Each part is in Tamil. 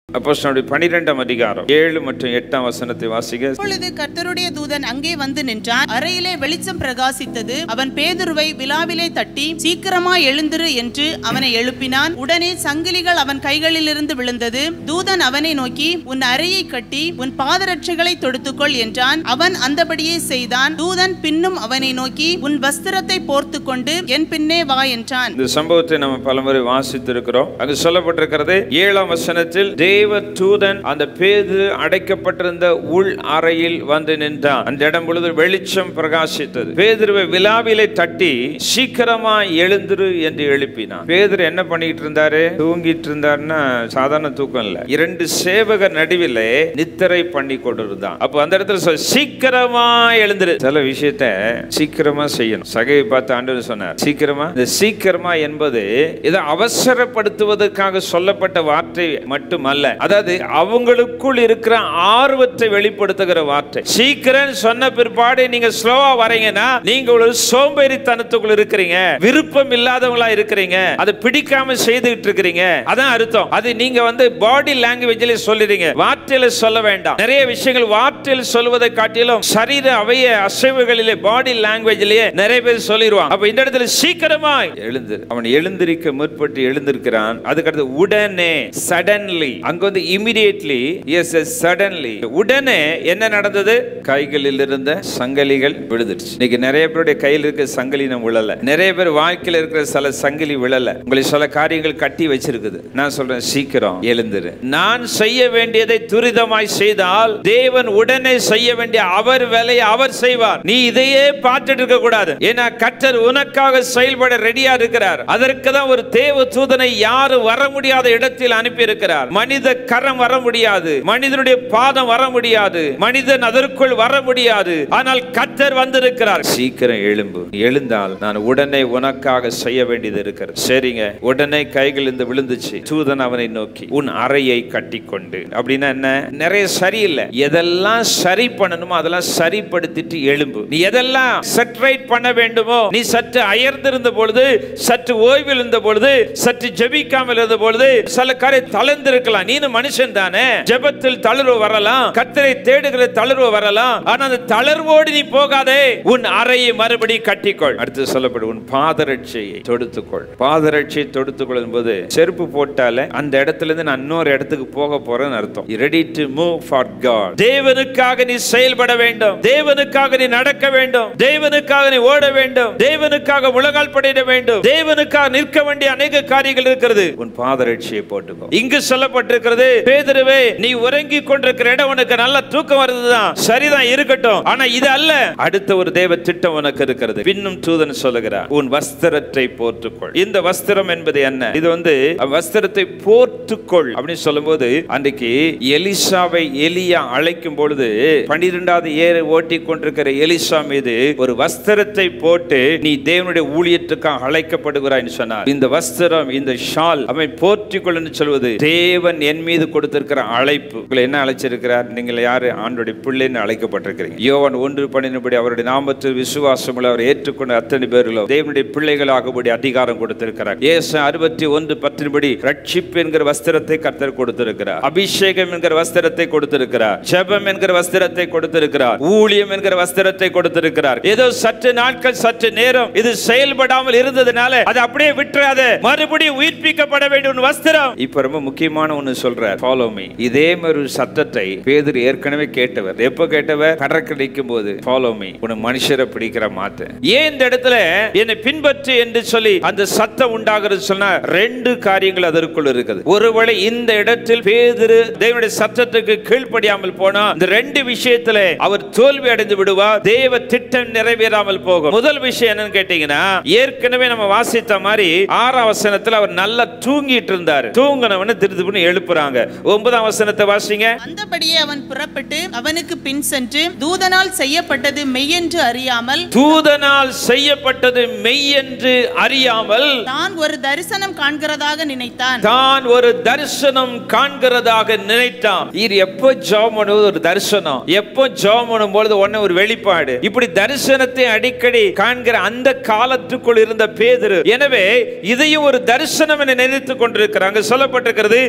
அப்போஸ்தலனுடைய பனிரெண்டாம் அதிகாரம் ஏழு மற்றும் எட்டாம் வசனத்தை வாசிக்க அப்பொழுது கர்த்தருடைய தூதன் அங்கே வந்து நின்றான் அறையிலே வெளிச்சம் பிரகாசித்தது அவன் பேதுருவை விழாவிலே தட்டி சீக்கிரமாய் எழுந்திரு என்று அவனை எழுப்பினான் உடனே சங்கிலிகள் அவன் கைகளிலிருந்து விழுந்தது தூதன் அவனை நோக்கி உன் அறையை கட்டி உன் பாதரட்சைகளை தொடுத்துக்கொள் என்றான் அவன் அந்தபடியே செய்தான் தூதன் பின்னும் அவனை நோக்கி உன் வஸ்திரத்தை போர்த்து கொண்டு என் பின்னே வா என்றான் இந்த சம்பவத்தை நம்ம பலமுறை வாசித்திருக்கிறோம் அங்கு சொல்லப்பட்டிருக்கிறது ஏழாம் வசனத்தில் தேவ தூதன் அந்த பேது அடைக்கப்பட்டிருந்த உள் அறையில் வந்து நின்றான் அந்த இடம் பொழுது வெளிச்சம் பிரகாசித்தது பேதுருவை விழாவிலே தட்டி சீக்கிரமா எழுந்திரு என்று எழுப்பினான் பேதுரு என்ன பண்ணிட்டு இருந்தாரு தூங்கிட்டு இருந்தாருன்னா சாதாரண தூக்கம் இல்ல இரண்டு சேவகர் நடுவிலே நித்திரை பண்ணி கொண்டிருந்தான் அப்போ அந்த இடத்துல சொல் சீக்கிரமா எழுந்திரு சில விஷயத்த சீக்கிரமா செய்யணும் சகையை பார்த்து ஆண்டவர் சொன்னார் சீக்கிரமா இந்த சீக்கிரமா என்பது இதை அவசரப்படுத்துவதற்காக சொல்லப்பட்ட வார்த்தை மட்டுமல்ல அதாவது அவங்களுக்குள் இருக்கிற ஆர்வத்தை வெளிப்படுத்துகிற வார்த்தை சீக்கிரம் சொன்ன பிற்பாடு நீங்க ஸ்லோவா வரீங்கன்னா நீங்க ஒரு சோம்பேறித்தனத்துக்குள்ள இருக்கிறீங்க விருப்பம் இல்லாதவங்களா இருக்கிறீங்க அதை பிடிக்காம செய்துகிட்டு இருக்கிறீங்க அதான் அர்த்தம் அது நீங்க வந்து பாடி லாங்குவேஜ்ல சொல்லிடுங்க வார்த்தையில சொல்ல வேண்டாம் நிறைய விஷயங்கள் வார்த்தையில் சொல்வதை காட்டிலும் சரீர அவைய அசைவுகளிலே பாடி லாங்குவேஜ்லயே நிறைய பேர் சொல்லிடுவாங்க அப்ப இந்த இடத்துல சீக்கிரமா எழுந்து அவன் எழுந்திருக்க முற்பட்டு எழுந்திருக்கிறான் அதுக்கடுத்து உடனே சடன்லி அங்க வந்து இமிடியேட்லி எஸ் எஸ் சடன்லி உடனே என்ன நடந்தது கைகளில் இருந்த சங்கிலிகள் விழுந்துருச்சு இன்னைக்கு நிறைய பேருடைய கையில் இருக்க சங்கிலி நம்ம விழல நிறைய பேர் வாழ்க்கையில் இருக்கிற சில சங்கிலி விழல உங்களை சில காரியங்கள் கட்டி வச்சிருக்குது நான் சொல்றேன் சீக்கிரம் எழுந்துரு நான் செய்ய வேண்டியதை துரிதமாய் செய்தால் தேவன் உடனே செய்ய வேண்டிய அவர் வேலையை அவர் செய்வார் நீ இதையே பார்த்துட்டு இருக்க கூடாது ஏன்னா கர்த்தர் உனக்காக செயல்பட ரெடியா இருக்கிறார் அதற்கு தான் ஒரு தேவ தூதனை யாரும் வர முடியாத இடத்தில் அனுப்பி இருக்கிறார் மனித கரம் வர முடியாது மனிதனுடைய பாதம் வர முடியாது மனிதன் அதற்குள் வர முடியாது ஆனால் கர்த்தர் வந்திருக்கிறார் சீக்கிரம் எழும்பு நீ எழுந்தால் நான் உடனே உனக்காக செய்ய வேண்டியது இருக்கிறது சரிங்க உடனே கைகள் இருந்து விழுந்துச்சு தூதன் அவனை நோக்கி உன் அறையை கட்டிக்கொண்டு அப்படின்னா என்ன நிறைய சரியில்லை எதெல்லாம் சரி பண்ணணுமோ அதெல்லாம் சரிப்படுத்திட்டு எழும்பு நீ எதெல்லாம் செட்ரைட் பண்ண வேண்டுமோ நீ சற்று அயர்ந்திருந்த பொழுது சற்று ஓய்வில் இருந்த பொழுது சற்று ஜெபிக்காமல் இருந்த பொழுது சில காரை தளர்ந்திருக்கலாம் நீனு மனுஷன் தானே ஜெபத்தில் தளர்வு வரலாம் கத்தரை தேடுகிற தளர்வு வரலாம் ஆனா அந்த தளர்வோடு நீ போகாதே உன் அறையை மறுபடி கட்டிக்கொள் அடுத்து சொல்லப்படும் உன் பாதரட்சையை தொடுத்துக்கொள் பாதரட்சை தொடுத்துக்கொள் என்பது செருப்பு போட்டாலே அந்த இடத்துல இருந்து நான் இன்னொரு இடத்துக்கு போக போறேன்னு அர்த்தம் ready to move for God தேவனுக்காக நீ செயல்பட வேண்டும் தேவனுக்காக நீ நடக்க வேண்டும் தேவனுக்காக நீ ஓட வேண்டும் தேவனுக்காக முழங்கால் படையிட வேண்டும் தேவனுக்காக நிற்க வேண்டிய அநேக காரியங்கள் இருக்கிறது உன் பாதரட்சியை போட்டுக்கோ இங்கு சொல்லப்பட்டிருக்கிறது பேதுருவே நீ உறங்கி கொண்டிருக்கிற இடம் உனக்கு நல்ல தூக்கம் வருதுதான் சரிதான் இருக்கட்டும் ஆனா இது அல்ல அடுத்த ஒரு தேவ திட்டம் உனக்கு இருக்கிறது பின்னும் தூதன் சொல்லுகிறார் உன் வஸ்திரத்தை போர்த்துக்கொள் இந்த வஸ்திரம் என்பது என்ன இது வந்து வஸ்திரத்தை போர்த்துக்கொள் அப்படின்னு சொல்லும்போது அன்றைக்கு எலிசாவை எலியா அழைக்கும் பொழுது பன்னிரெண்டாவது ஏறு ஓட்டி கொண்டிருக்கிற எலிசா மீது ஒரு வஸ்திரத்தை போட்டு நீ தேவனுடைய ஊழியத்துக்காக அழைக்கப்படுகிறாய் சொன்னார் இந்த வஸ்திரம் இந்த ஷால் அவன் போற்றிக்கொள்ளுன்னு சொல்வது தேவன் என் மீது கொடுத்திருக்கிற அழைப்பு உங்களை என்ன அழைச்சிருக்கிறார் நீங்கள் யாரு ஆண்டுடைய பிள்ளைன்னு அழைக்கப்பட்டிருக்கிறீங்க யோவான் ஒன்று பண்ணினபடி அவருடைய நாமத்தில் விசுவாசம் உள்ள அவர் ஏற்றுக்கொண்ட அத்தனை பேர்களும் தேவனுடைய பிள்ளைகளாகபடி அதிகாரம் கொடுத்திருக்கிறார் ஏசு அறுபத்தி ஒன்று பத்தின்படி ரட்சிப்பு என்கிற வஸ்திரத்தை கர்த்தர் கொடுத்திருக்கிறார் அபிஷேகம் என்கிற வஸ்திரத்தை கொடுத்திருக்கிறார் ஜெபம் என்கிற வஸ்திரத்தை கொடுத்திருக்கிறார் ஊழியம் என்கிற வஸ்திரத்தை கொடுத்திருக்கிறார் ஏதோ சற்று நாட்கள் சற்று நேரம் இது செயல்படாமல் இருந்ததுனால அதை அப்படியே விட்டுறாத மறுபடியும் உயிர்ப்பிக்கப்பட வேண்டிய ஒரு வஸ்திரம் இப்ப ரொம்ப முக்கியமான ஒண்ணு சொல்றார் ஃபாலோ மீ இதே மாதிரி ஒரு சத்தத்தை பேதர் ஏற்கனவே கேட்டவர் எப்ப கேட்டவர் கடற்கரைக்கும் போது ஃபாலோ மீ உன மனுஷரை பிடிக்கிற மாட்டேன் ஏன் இந்த இடத்துல என்னை பின்பற்று என்று சொல்லி அந்த சத்தம் உண்டாகிறது சொன்னா ரெண்டு காரியங்கள் அதற்குள் இருக்குது ஒருவேளை இந்த இடத்தில் பேதுரு தேவனுடைய சத்தத்துக்கு கீழ்ப்படியாமல் போனா இந்த ரெண்டு விஷயத்துல அவர் தோல்வி அடைந்து விடுவார் தேவ திட்டம் நிறைவேறாமல் போகும் முதல் விஷயம் என்னன்னு கேட்டீங்கன்னா ஏற்கனவே நம்ம வாசித்த மாதிரி ஆறாம் வசனத்துல அவர் நல்லா தூங்கிட்டு இருந்தாரு தூங்கினவன திருத்து எழுப்புறாங்க ஒன்பதாம் வசனத்தை வாசிங்க அந்தபடியே அவன் புறப்பட்டு அவனுக்கு பின் சென்று தூதனால் செய்யப்பட்டது மெய்யென்று அறியாமல் தூதனால் செய்யப்பட்டது மெய் என்று அறியாமல் தான் ஒரு தரிசனம் காண்கிறதாக நினைத்தான் தான் ஒரு தரிசனம் காண்கிறதாக நினைத்தான் இது எப்போ ஜாம் பண்ணுவது ஒரு தரிசனம் எப்போ ஜாம் பண்ணும் பொழுது உடனே ஒரு வெளிப்பாடு இப்படி தரிசனத்தை அடிக்கடி காண்கிற அந்த காலத்துக்குள் இருந்த பேதுரு எனவே இதையும் ஒரு தரிசனம் என நினைத்துக் கொண்டிருக்கிறாங்க சொல்லப்பட்டிருக்கிறது மெய்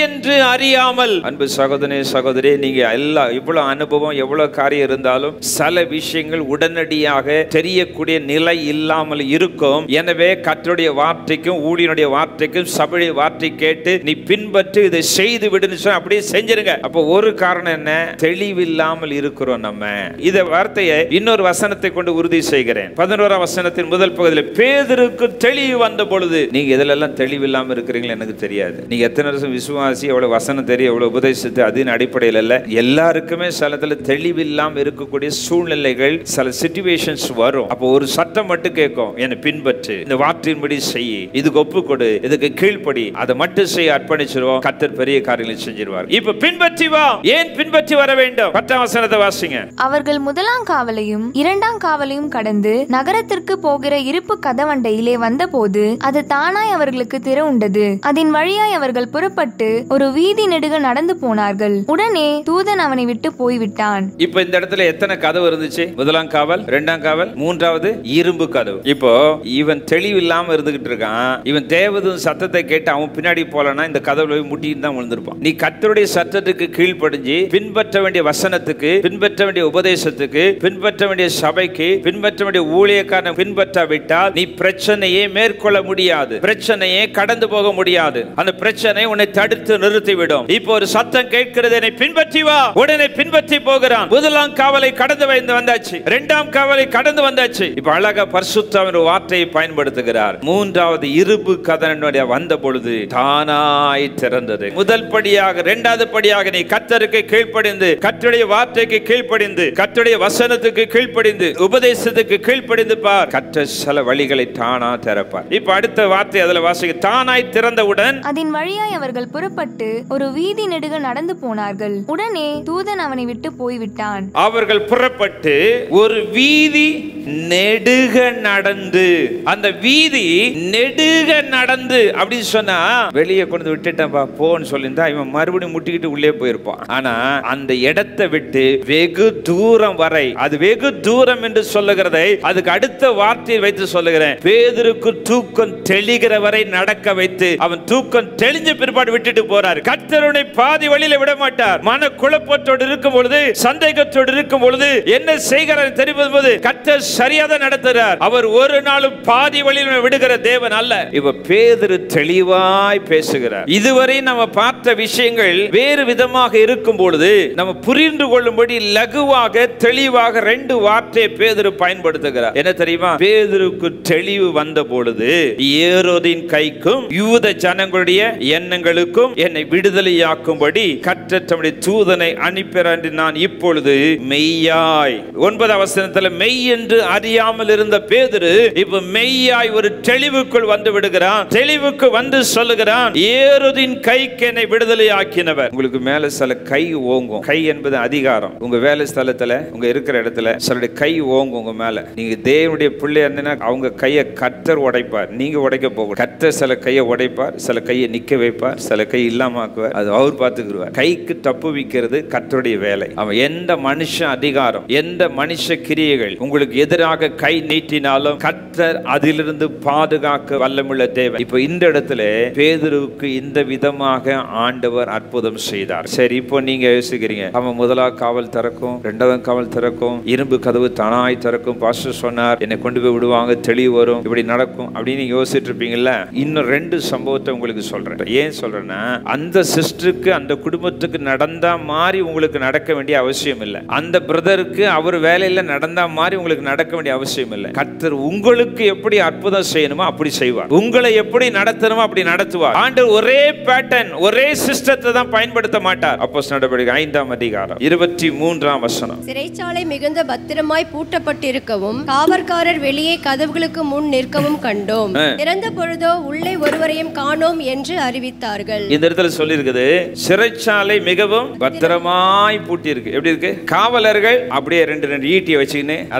என்று அறியாமல் அன்பு சகோதரனே சகோதரி நீங்க எல்லா இவ்வளவு அனுபவம் எவ்வளவு காரியம் இருந்தாலும் சில விஷயங்கள் உடனடியாக தெரியக்கூடிய நிலை இல்லாமல் இருக்கும் எனவே கர்த்தருடைய வார்த்தைக்கும் ஊழியனுடைய வார்த்தைக்கும் சபையுடைய வார்த்தை கேட்டு நீ பின்பற்றி இதை செய்து விடுன்னு சொன்னா அப்படியே செஞ்சிருங்க அப்போ ஒரு காரணம் என்ன தெளிவில்லாமல் இருக்கிறோம் நம்ம இத வார்த்தையை இன்னொரு வசனத்தை கொண்டு உறுதி செய்கிறேன் பதினோராம் வசனத்தின் முதல் பகுதியில் பேதருக்கு தெளிவு வந்த பொழுது நீங்க இதுல எல்லாம் தெளிவில்லாம இருக்கிறீங்களா எனக்கு தெரியாது நீங்க எத்தனை வருஷம் விசுவாசி எவ்வளவு வசனம் தெரியும் எவ்வளவு உபதேசத்து அதன் அடிப்படையில் அல்ல எல்லாருக்குமே சிலத்துல தெளிவில்லாம இருக்கக்கூடிய சூழ்நிலைகள் சில சிச்சுவேஷன்ஸ் வரும் அப்போ ஒரு சட்டம் மட்டும் கேட்கும் என்னை பின்பற்று இந்த வார்த்தையின்படி செய் இதுக்கு ஒப்பு கொடு இதுக்கு கீழ்ப்படி அதை மட்டும் செய்ய அர்ப்பணிச்சிருவோம் கத்தர் பெரிய காரியங்களை செஞ்சிருவார் இப்ப பின்பற்றி வா ஏன் பின்பற்றி வர வேண்டும் பத்தாம் வசனத்தை வாசிங்க அவர்கள் முதலாம் காவலையும் இரண்டாம் காவலையும் கடந்து நகரத்திற்கு போகிற இருப்பு கதவண்டையிலே வந்தபோது அது தானாய் அவர்களுக்கு திறவுண்டது அதன் வழியாய் அவர்கள் புறப்பட்டு ஒரு வீதி நெடுக நடந்து போனார்கள் உடனே தூதன் அவனை விட்டு போய்விட்டான் இப்ப இந்த இடத்துல எத்தனை கதவு இருந்துச்சு முதலாம் காவல் இரண்டாம் காவல் மூன்றாவது இரும்பு கதவு இப்போ இவன் தெளிவு இல்லாம இருந்துகிட்டு இருக்கான் இவன் தேவதும் சத்தத்தை கேட்டு அவன் பின்னாடி போலனா இந்த கதவுல போய் முட்டிட்டு தான் விழுந்திருப்பான் நீ கர்த்தருடைய சத்தத்துக்கு கீழ்ப்படிஞ்சு பின்பற்ற வேண்டிய வசனத்துக்கு பின்பற்ற வேண்டிய உபதேசத்துக்கு பின்பற்ற வேண்டிய சபைக்கு பின்பற்ற வேண்டிய ஊழியக்காரனை பின்பற்றாவிட்டால் நீ பிரச்சனையை மேற்கொள்ள முடியாது பிரச்சனையை கடந்து போக முடியாது அந்த பிரச்சனை உன்னை தடுத்து நிறுத்திவிடும் இப்போ ஒரு சத்தம் கேட்கிறது என்னை பின்பற்றி வா உடனே பின்பற்றி போகிறான் முதலாம் காவலை கடந்து வந்து வந்தாச்சு இரண்டாம் காவலை கடந்து வந்தாச்சு இப்ப அழகா பரிசுத்தம் ஒரு வார்த்தையை பயன்படுத்துகிறார் மூன்றாவது இரும்பு கதனுடைய வந்த பொழுது தானாய் திறந்தது முதல் படியாக இரண்டாவது படியாக நீ கத்தருக்கு கீழ்ப்படிந்து கத்துடைய வார்த்தைக்கு கீழ்ப்படிந்து கத்துடைய வசனத்துக்கு கீழ்ப்படிந்து உபதேசத்துக்கு கீழ்ப்படிந்து பார் கற்ற சில வழிகளை தானா திறப்பார் இப்ப அடுத்த வார்த்தை அதுல வாசிக்க தானாய் திறந்தவுடன் அதன் வழியாய் அவர்கள் புறப்பட்டு ஒரு வீதி நெடுக நடந்து போனார்கள் உடனே தூதன் அவனை விட்டு போய்விட்டான் அவர்கள் புறப்பட்டு ஒரு வீதி நெடுக நடந்து அந்த வீதி நெடுக நடந்து அப்படின்னு சொன்னா வெளியே கொண்டு விட்டுட்டேன்பா போன்னு சொல்லியிருந்தா இவன் மறுபடியும் முட்டிக்கிட்டு உள்ளே போயிருப்பான் ஆனா அந்த இடத்தை விட்டு வெகு தூரம் வரை அது வெகு தூரம் என்று சொல்லுகிறதை அதுக்கு அடுத்த வார்த்தையை வைத்து சொல்லுகிறேன் பேதருக்கு தூக்கம் தெளிகிற வரை நடக்க வைத்து அவன் தூக்கம் தெளிஞ்ச பிற்பாடு விட்டுட்டு போறார் கர்த்தருனை பாதி வழியில விட மாட்டார் மன குழப்பத்தோடு இருக்கும் பொழுது சந்தேகத்தோடு இருக்கும் பொழுது என்ன செய்கிறார் தெரிவது போது கர்த்தர் சரியாக நடத்துகிறார் அவர் ஒரு நாளும் பாதி வழியில் விடுகிற தேவன் அல்ல இவ பேதரு தெளிவாய் பேசுகிறார் இதுவரை நம்ம பார்த்த விஷயங்கள் வேறு விதமாக இருக்கும் பொழுது நம்ம புரிந்து கொள்ளும்படி லகுவாக தெளிவாக ரெண்டு வார்த்தையை பேதரு பயன்படுத்துகிறார் என்ன தெரியுமா பேதருக்கு தெளிவு வந்த பொழுது ஏரோதின் கைக்கும் யூத ஜனங்களுடைய எண்ணங்களுக்கும் என்னை விடுதலையாக்கும்படி கற்ற தம்முடைய தூதனை அனுப்பிற என்று நான் இப்பொழுது மெய்யாய் ஒன்பது அவசரத்துல மெய் என்று அறியாமல் இருந்த பேதுரு இப்ப மெய்யாய் ஒரு தெளிவுக்குள் வந்து விடுகிறான் தெளிவுக்கு வந்து சொல்லுகிறான் ஏறுதின் கைக்கு என்னை விடுதலையாக்கினவர் உங்களுக்கு மேல சில கை ஓங்கும் கை என்பது அதிகாரம் உங்க வேலை ஸ்தலத்துல உங்க இருக்கிற இடத்துல சிலருடைய கை ஓங்கும் உங்க மேல நீங்க தேவனுடைய பிள்ளை இருந்தீங்கன்னா அவங்க கையை கத்தர் உடைப்பார் நீங்க உடைக்க போக கத்தர் சில கையை உடைப்பார் சில கையை நிக்க வைப்பார் சில கை இல்லாம ஆக்குவார் அது அவர் பார்த்துக்குருவார் கைக்கு தப்பு வைக்கிறது கத்தருடைய வேலை அவன் எந்த மனுஷ அதிகாரம் எந்த மனுஷ கிரியைகள் உங்களுக்கு எதிராக கை நீட்டினாலும் கத்தர் அதிலிருந்து பாதுகாக்க வல்லமுள்ள தேவை இப்போ இந்த இடத்துல பேதுருவுக்கு இந்த விதமாக ஆண்டவர் அற்புதம் செய்தார் சரி இப்போ நீங்க யோசிக்கிறீங்க அவன் முதலா காவல் திறக்கும் ரெண்டாவது காவல் திறக்கும் இரும்பு கதவு தானாய் திறக்கும் பாஸ்டர் சொன்னார் என்னை கொண்டு போய் விடுவாங்க தெளிவு வரும் இப்படி நடக்கும் அப்படின்னு நீங்க யோசிச்சுட்டு இருப்பீங்கல்ல இன்னும் ரெண்டு சம்பவத்தை உங்களுக்கு சொல்றேன் ஏன் சொல்றேன்னா அந்த சிஸ்டருக்கு அந்த குடும்பத்துக்கு நடந்தா மாதிரி உங்களுக்கு நடக்க வேண்டிய அவசியம் இல்லை அந்த பிரதருக்கு அவர் வேலையில நடந்தா மாதிரி உங்களுக்கு நடக்க வேண்டிய அவசியம் இல்லை கர்த்தர் உங்களுக்கு எப்படி அற்புதம் செய்யணுமோ அப்படி செய்வார் உங்களை எப்படி நடத்தணுமோ அப்படி நடத்துவார் ஆண்டு ஒரே பேட்டர்ன் ஒரே சிஸ்டத்தை தான் பயன்படுத்த மாட்டார் அப்போ நடவடிக்கை ஐந்தாம் அதிகாரம் இருபத்தி மூன்றாம் வசனம் சிறைச்சாலை மிகுந்த பத்திரமாய் பூட்டப்பட்டிருக்கவும் காவற்காரர் வெளியே கதவுகளுக்கு முன் நிற்கவும் கண்டோம் திறந்த பொழுதோ உள்ளே ஒருவரையும் காணோம் என்று அறிவித்தார்கள் இந்த இடத்துல சொல்லியிருக்குது சிறைச்சாலை மிகவும் பத்திரமாய் பூட்டி இருக்கு எப்படி இருக்கு காவலர்கள் அப்படியே ரெண்டு ரெண்டு ஈட்டியை வச்சுக்கின்னு அதை மாதிரி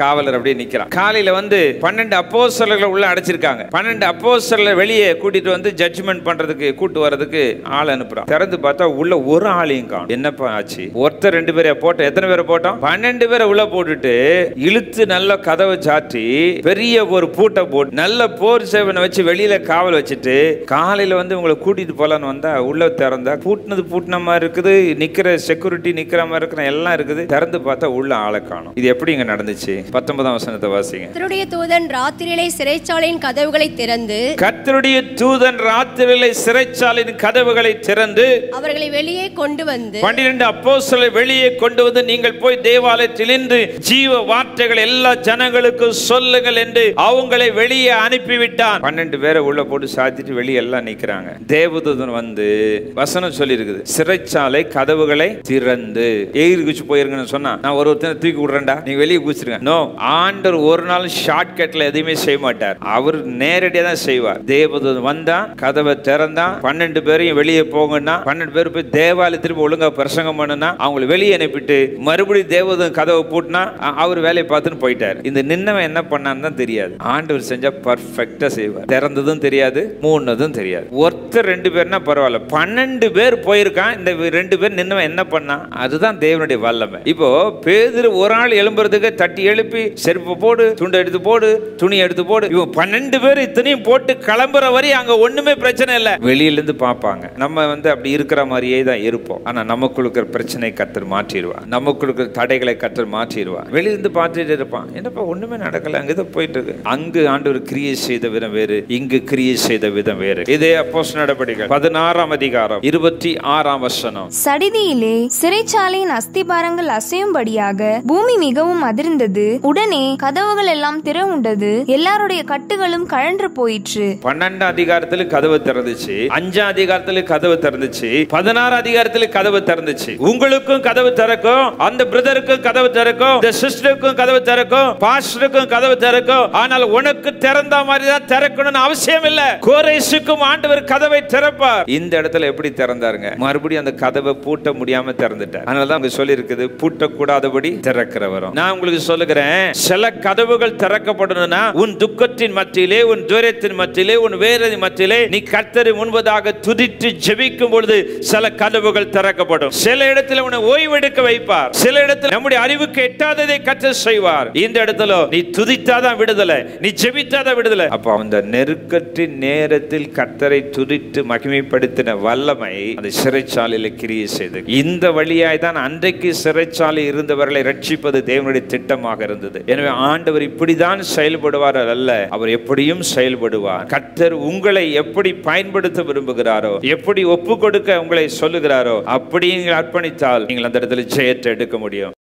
காவலர் அப்படியே நிக்கிறான் காலையில வந்து பன்னெண்டு அப்போஸ்தலர்களை உள்ள அடைச்சிருக்காங்க பன்னெண்டு அப்போஸ்தலர்களை வெளியே கூட்டிட்டு வந்து ஜட்ஜ்மெண்ட் பண்றதுக்கு கூட்டு வர்றதுக்கு ஆள் அனுப்புறான் திறந்து பார்த்தா உள்ள ஒரு ஆளையும் காணும் என்னப்பா ஆச்சு ஒருத்தர் ரெண்டு பேரை போட்டோம் எத்தனை பேரை போட்டோம் பன்னெண்டு பேரை உள்ள போட்டுட்டு இழுத்து நல்ல கதவை சாத்தி பெரிய ஒரு பூட்டை போட்டு நல்ல போர் சேவனை வச்சு வெளியில காவல் வச்சுட்டு காலையில வந்து உங்களை கூட்டிட்டு போலான்னு வந்தா உள்ள திறந்தா பூட்டினது பூட்டின மாதிரி இருக்குது நிக்கிற செக்யூரிட்டி நிக்கிற மாதிரி இருக்கிற எல்லாம் இருக்குது திறந்து பார்த்தா உள்ள ஆளை காணும் இது எப்படி இங்க நடந்துச்சு பத்தொன்பதாம் வசனத்தை வாசிங்க கர்த்தருடைய தூதன் ராத்திரியிலே சிறைச்சாலையின் கதவுகளை திறந்து கர்த்தருடைய தூதன் ராத்திரியிலே சிறைச்சாலையின் கதவுகளை திறந்து அவர்களை வெளியே கொண்டு வந்து பன்னிரண்டு அப்போஸ்தலரை வெளியே கொண்டு வந்து நீங்கள் போய் தேவாலயத்தில் நின்று ஜீவ வார்த்தைகள் எல்லா ஜனங்களுக்கும் சொல்லுங்கள் என்று அவங்களை வெளியே அனுப்பிவிட்டான் பன்னெண்டு பேரை உள்ள போட்டு சாத்திட்டு வெளியே எல்லாம் நிக்கிறாங்க தேவதூதன் வந்து வசனம் சொல்லி இருக்குது சிறைச்சாலை கதவுகளை திறந்து எகிரி குச்சி போயிருங்கன்னு சொன்னா நான் ஒரு ஒருத்தனை தூக்கி விடுறேன்டா நீங்க வெளியே குச்சிருங்க நோ ஆண்டவர் ஒரு நாள் ஷார்ட் கட்ல எதுவுமே செய்ய மாட்டார் அவர் நேரடியா தான் செய்வார் தேவதூதன் வந்தா கதவை திறந்தா பன்னெண்டு பேரையும் வெளியே போங்கன்னா பன்னெண்டு பேர் போய் தேவாலயத்திற்கு ஒழுங்கா பிரசங்கம் பண்ணுனா அவங்களை வெளியே அனுப்பிட்டு மறுபடியும் தேவதூதன் கதவை பூட்டினா அ- அவர் வேலையை பார்த்துன்னு போயிட்டார் இந்த நின்னவன் என்ன பண்ணான்னு தான் தெரியாது ஆண்டவர் செஞ்சா பர்ஃபெக்டா செய்வார் திறந்ததும் தெரியாது மூணதும் தெரியாது ஒருத்தர் ரெண்டு பேர்னா பரவாயில்ல பன்னெண்டு பேர் போயிருக்கான் இந்த ரெண்டு பேர் நின்னவன் என்ன பண்ணா அதுதான் தேவனுடைய வல்லமை இப்போ பேதுரு ஒரு ஆள் எழும்புறதுக்கு தட்டி எழுப்பி செருப்பு போடு துண்டை எடுத்து போடு துணி எடுத்து போடு இவன் பன்னெண்டு பேர் இத்தனையும் போட்டு கிளம்புற வரை அங்க ஒண்ணுமே பிரச்சனை இல்ல வெளியில இருந்து பார்ப்பாங்க நம்ம வந்து அப்படி இருக்கிற மாதிரியே தான் இருப்போம் ஆனா நமக்குள்ள இருக்கிற பிரச்சனை கத்தர் மாற்றிடுவா நமக்குள்ள இருக்கிற தடைகளை கத்தர் மாற்றிடுவா வெளியிருந்து பார்த்துட்டு இருப்பான் என்னப்பா ஒண்ணுமே நடக்கல அங்க இதை போயிட்டு இருக்கு அங்கு ஆண்டவர் கிரியை செய்த விதம் வேறு இங்கு கிரியை செய்த விதம் வேறு இதே அப்போஸ் நடபடிகள் பதினாறாம் அதிகாரம் இருபத்தி ஆறாம் வசனம் சடிதியிலே சிறைச்சாலையின் அஸ்திபாரங்கள் அசையும்படியாக பூமி மிகவும் அதிர்ந்தது உடனே கதவுகள் எல்லாம் திறவுண்டது எல்லாருடைய கட்டுகளும் கழன்று போயிற்று பன்னெண்டாம் அதிகாரத்துல கதவு திறந்துச்சு அஞ்சாம் அதிகாரத்துல கதவு திறந்துச்சு பதினாறு அதிகாரத்துல கதவு திறந்துச்சு உங்களுக்கும் கதவு திறக்கும் அந்த பிரதருக்கும் கதவு திறக்கும் இந்த சிஸ்டருக்கும் கதவு திறக்கும் பாஸ்டருக்கும் கதவு திறக்கும் ஆனால் உனக்கு திறந்த மாதிரி தான் திறக்கணும்னு அவசியம் இல்ல கோரேசுக்கும் ஆண்டவர் கதவை திறப்பார் இந்த இடத்துல எப்படி திறந்தாருங்க மறுபடியும் அந்த கதவை பூட்ட முடியாம திறந்துட்டார் அதனால தான் அங்க சொல்லி இருக்குது பூட்டக்கூடாதபடி திறக்கிறவரும் நான் உங்களுக்கு சொல்லுகிறேன் சில கதவுகள் திறக்கப்படணும்னா உன் துக்கத்தின் மத்தியிலே உன் துயரத்தின் மத்தியிலே உன் வேதனை மத்தியிலே நீ கர்த்தரை முன்பதாக துதித்து ஜெபிக்கும் பொழுது சில கதவுகள் திறக்கப்படும் சில இடத்துல உன்னை ஓய்வெடுக்க வைப்பார் சில இடத்துல நம்முடைய அறிவுக்கு எட்டாததை கற்று செய்வார் இந்த இடத்துல நீ துதித்தாதான் விடுதலை நீ ஜெபித்தாதான் விடுதலை அப்போ அந்த நெருக்கத்தின் நேரத்தில் கர்த்தரை துதித்து மகிமைப்படுத்தின வல்லமை அந்த சிறைச்சாலையில கிரியை செய்தது இந்த வழியாய் தான் அன்றைக்கு சிறைச்சாலை இருந்தவர்களை ரட்சிப்பது தேவனுடைய திட்டமாக இருந்தது எனவே ஆண்டவர் இப்படிதான் செயல்படுவார் அல்ல அவர் எப்படியும் செயல்படுவார் கர்த்தர் உங்களை எப்படி பயன்படுத்த விரும்புகிறாரோ எப்படி ஒப்பு கொடுக்க உங்களை சொல்லுகிறாரோ அப்படி நீங்கள் அர்ப்பணித்தால் நீங்கள் அந்த இடத்துல ஜெயத்தை எடுக்க முடியும்